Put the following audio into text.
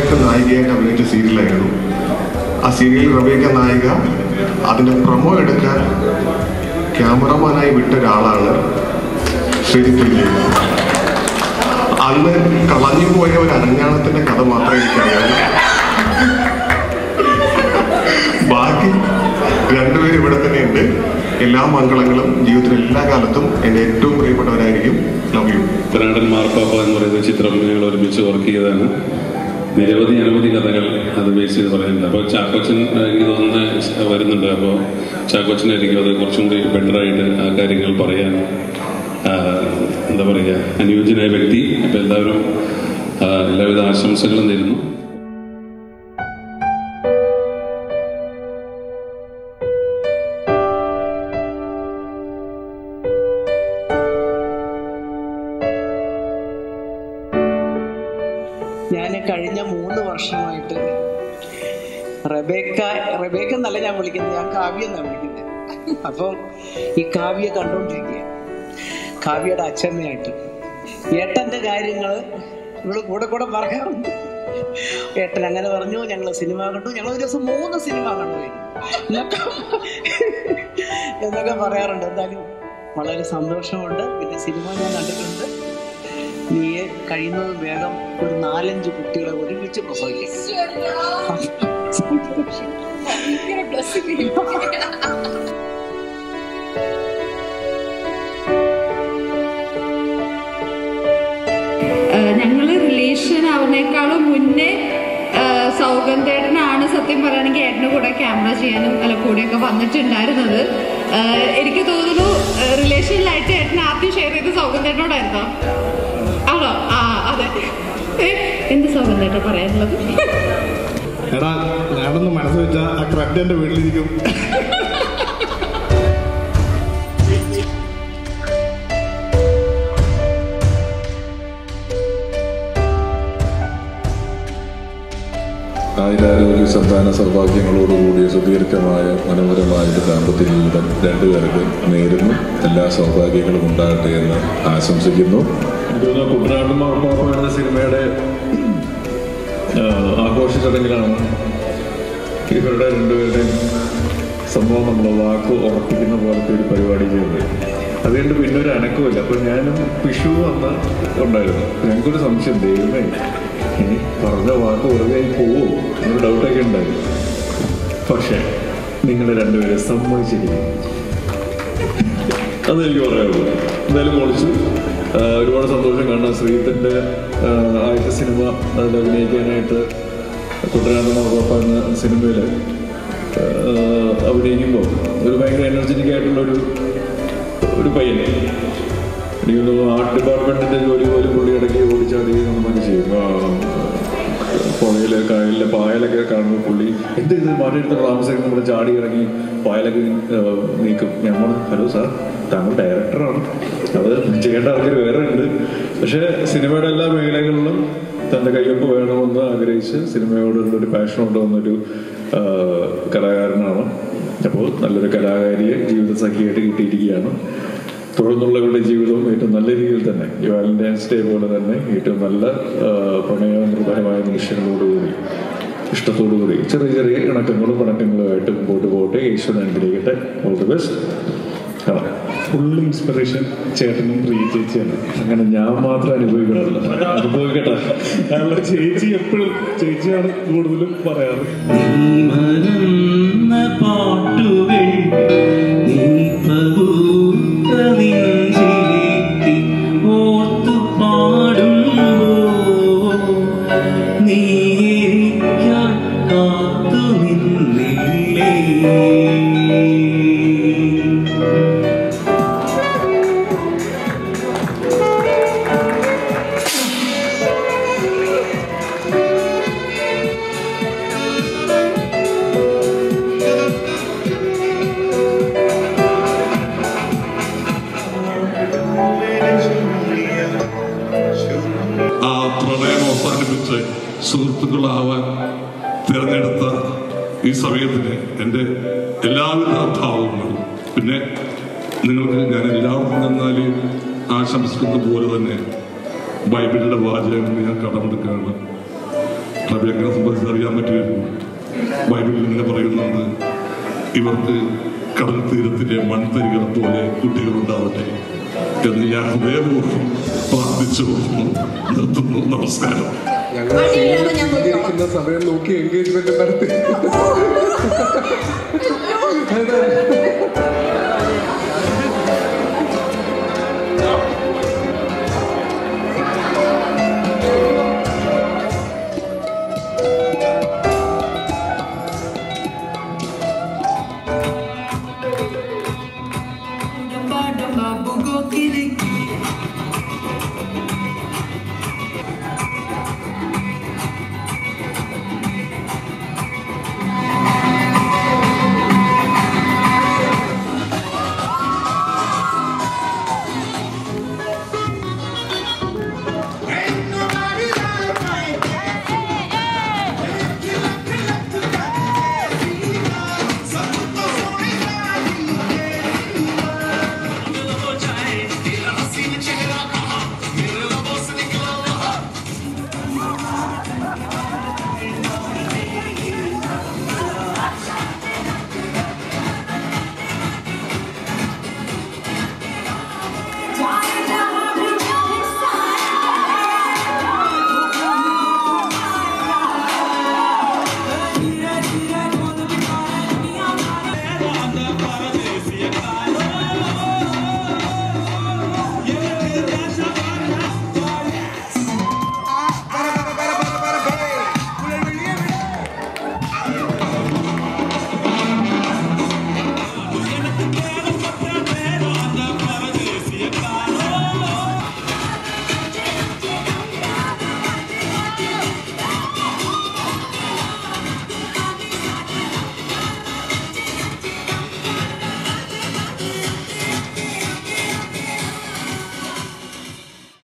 Rebecca നായികയായിട്ട് അഭിനയിച്ച സീരിയലായിരുന്നു ആ സീരിയലിൽ റബേക്ക നായിക അതിന്റെ പ്രൊമോ എടുക്കാൻ ക്യാമറമാനായി വിട്ട ഒരാളാണ് ശ്രീജിത്ത് വിജയൻ അന്ന് കളഞ്ഞുപോയ ഒരു അരഞ്ഞാണത്തിന്റെ കഥ മാത്രമേ എനിക്കറിയാവൂ ബാക്കി രണ്ടുപേരും ഇവിടെ തന്നെയുണ്ട് എല്ലാ മംഗളങ്ങളും ജീവിതത്തിൽ എല്ലാ കാലത്തും എൻ്റെ ഏറ്റവും പ്രിയപ്പെട്ടവരായിരിക്കും ലവ് യു കർണാടൻ മാർപ്പാപ്പ എന്ന് പറയുന്ന ചിത്രം ഞങ്ങൾ ഒരുമിച്ച് വർക്ക് ചെയ്തതാണ് നിരവധി അനവധി കഥകൾ അത് ബേസ് ചെയ്ത് പറയുന്നുണ്ട് അപ്പോൾ ചാക്കോച്ചൻ ഏഹ്, എനിക്ക് തോന്നുന്നത് വരുന്നുണ്ട് അപ്പോൾ ചാക്കോച്ചനായിരിക്കും അത് കുറച്ചും കൂടി ബെറ്ററായിട്ട് ആ കാര്യങ്ങൾ പറയാൻ ആഹ്, എന്താ പറയുക അനുയോജ്യനായ വ്യക്തി അപ്പോൾ എല്ലാവരും ആഹ്, എല്ലാവിധ ആശംസകളും നേരുന്നു ഞാൻ കഴിഞ്ഞ മൂന്ന് വർഷമായിട്ട് റബേക്ക റബേക്ക എന്നല്ല ഞാൻ വിളിക്കുന്നത് ഞാൻ കാവ്യ എന്നാണ് വിളിക്കുന്നത് അപ്പം ഈ കാവ്യ കണ്ടുകൊണ്ടിരിക്കുക കാവ്യയുടെ അച്ഛമ്മയായിട്ട് ഏട്ടന്റെ കാര്യങ്ങൾ ഇവിടെ കൂടെ കൂടെ പറയാറുണ്ട് ഏട്ടൻ അങ്ങനെ പറഞ്ഞു ഞങ്ങൾ സിനിമ കണ്ടു ഞങ്ങൾ ഒരു ദിവസം മൂന്ന് സിനിമ കണ്ടു എന്നൊക്കെ എന്നൊക്കെ പറയാറുണ്ട് എന്തായാലും വളരെ സന്തോഷമുണ്ട് പിന്നെ സിനിമ ഞാൻ കണ്ടിട്ടുണ്ട് നീ കഴിയുന്നത് വേഗം ഒരു നാലഞ്ച് കുട്ടികളെ ഒരുമിച്ച് പ്രസവിക്കും ഞങ്ങൾ റിലേഷൻ ആവുന്നേക്കാളും മുന്നേ സൗഗന്ധേട്ടനാണ് സത്യം പറയുകയാണെങ്കിൽ ഏട്ടന് കൂടെ ക്യാമറ ചെയ്യാനും അല്ല കൂടെയൊക്കെ വന്നിട്ടുണ്ടായിരുന്നത് ആ, എനിക്ക് തോന്നുന്നു റിലേഷനിലായിട്ട് ഏട്ടൻ ആദ്യം ഷെയർ ചെയ്ത് സൗഗന്ധേട്ടനോടായിരുന്നോ ആണോ ആ അതെ ഏ, എന്ത് സൗഗന്ധേട്ടൻ പറയാനുള്ളത് എടാ ഞാനൊന്ന് മനസ്സ് വെച്ചാൽ ആ ക്രെഡ് എൻ്റെ വീട്ടിലിരിക്കും ആയിരാരോഗ്യ സന്താന സൗഭാഗ്യങ്ങളോടുകൂടിയ സുദീർഘമായ മനോഹരമായ ഒരു ദാമ്പത്യ ജീവിതം രണ്ടുപേർക്ക് നേരുന്നു എല്ലാ സൗഭാഗ്യങ്ങളും ഉണ്ടാകട്ടെ എന്ന് ആശംസിക്കുന്നു എനിക്ക് തോന്നുന്നു കുട്ടനാട്ടും മാർപ്പാപ്പ എന്ന സിനിമയുടെ ആ, ആഘോഷ ചടങ്ങിലാണ് ഇവരുടെ രണ്ടുപേരുടെയും സംഭവം നമ്മൾ വാക്ക് ഉറപ്പിക്കുന്ന പോലത്തെ ഒരു പരിപാടി ചെയ്തത് അതുകൊണ്ട് പിന്നെ ഒരു അനക്കമില്ല അപ്പൊ ഞാനും വിഷു അന്ന് ഉണ്ടായിരുന്നു ഞങ്ങൾക്കൊരു സംശയം ദൈവമേ ഇനി പറഞ്ഞ വാക്ക് വെറുതെ ആയി പോവോ എന്നൊരു ഡൗട്ടൊക്കെ ഉണ്ടായിരുന്നു പക്ഷേ നിങ്ങൾ രണ്ടുപേരെ സമ്മതിച്ചിരിക്കും അത് എനിക്ക് പറയാനുള്ളൂ എന്തായാലും പൊളിച്ചു ആ, ഒരുപാട് സന്തോഷം കാണാം ശ്രീധന്റെ ആ, ആദ്യത്തെ സിനിമ അതിൽ അഭിനയിക്കാനായിട്ട് കുട്ടനാട് മാർപ്പാപ്പ എന്ന സിനിമയിൽ അഭിനയിക്കുമ്പോൾ ഒരു ഭയങ്കര എനർജറ്റിക് ആയിട്ടുള്ള ഒരു ഒരു പയ്യൻ എനിക്ക് തോന്നുന്നു ആർട്ട് ഡിപ്പാർട്ട്മെന്റിന്റെ ജോലി പോലും പുള്ളി ഇടയ്ക്ക് ഓടിച്ചാടി നമുക്ക് ചെയ്യും ആ, പുഴയിലെ കായലിലെ പായലൊക്കെ കാണുമ്പോൾ പുള്ളി എന്ത് ഇത് മാറ്റിയെടുത്ത താമസിക്കും നമ്മുടെ ചാടി ഇറങ്ങി പായലൊക്കെ ആ, നീക്കും ഞമ്മൾ ഹലോ സാർ താങ്കൾ ഡയറക്ടറാണ് അത് ചെയ്യേണ്ട ആൾക്കാർ വേറെ ഉണ്ട് പക്ഷേ സിനിമയുടെ എല്ലാ മേഖലകളിലും തൻ്റെ കയ്യൊപ്പ് വേണമെന്ന് ആഗ്രഹിച്ച് സിനിമയോടുള്ള ഒരു പാഷൻ കൊണ്ടുവന്നൊരു ആ, കലാകാരനാണ് അപ്പോൾ നല്ലൊരു കലാകാരിയെ ജീവിത സഖിയായിട്ട് കിട്ടിയിരിക്കുകയാണ് തുടർന്നുള്ളവരുടെ ജീവിതവും ഏറ്റവും നല്ല രീതിയിൽ തന്നെ ഈ വാലന്റൈൻസ് ഡേ പോലെ തന്നെ ഏറ്റവും നല്ല ആ, പ്രണയനിർഭരമായ നിമിഷങ്ങളോടുകൂടി ഇഷ്ടത്തോടുകൂടി ചെറിയ ചെറിയ ഇണക്കങ്ങളും പിണക്കങ്ങളുമായിട്ട് മുമ്പോട്ട് പോകട്ടെ ഈശ്വരൻ അനുഗ്രഹിക്കട്ടെ all the best full inspiration ചേട്ടനും പ്രിയ ചേച്ചിയാണ് അങ്ങനെ ഞാൻ മാത്രം അനുഭവിക്കണമല്ലോ അനുഭവിക്കട്ടെ കാരണം ചേച്ചി എപ്പോഴും ചേച്ചിയാണ് കൂടുതലും പറയാറ് മറന്ന പാട്ടുകൾ നീ പകുത്ത നെഞ്ചിലേറ്റി ഓർത്തു പാടുമ്പോ നീ എനിക്കാൻ കാത്തു നിന്നില്ലേ ആ പ്രണയം അവസാനിപ്പിച്ച് സുഹൃത്തുക്കളാവാൻ തിരഞ്ഞെടുത്ത ഈ സമയത്തിന് എൻ്റെ എല്ലാവിധ ഭാവങ്ങളും പിന്നെ നിങ്ങൾക്ക് ഞാൻ എല്ലാവർക്കും നിന്നാൽ ആശംസിക്കുന്ന പോലെ തന്നെ ബൈബിളിലെ വാചകങ്ങൾ ഞാൻ കടമെടുക്കുകയാണ് റബിയക്കിനെ സംബന്ധിച്ച് അറിയാൻ പറ്റുമായിരുന്നു ബൈബിളിൽ ഇങ്ങനെ പറയുന്നുണ്ട് ഇവർക്ക് കടൽ തീരത്തിലെ മൺതരികൾ പോലെ കുട്ടികൾ ഉണ്ടാവട്ടെ എന്ന് ഞാൻ ഹൃദയപൂർവ്വം പ്രാർത്ഥിച്ചു നിർത്തുന്നു നമസ്കാരം ഇരിക്കുന്ന സമയം നോക്കി എൻഗേജ്മെന്റ് നടത്തി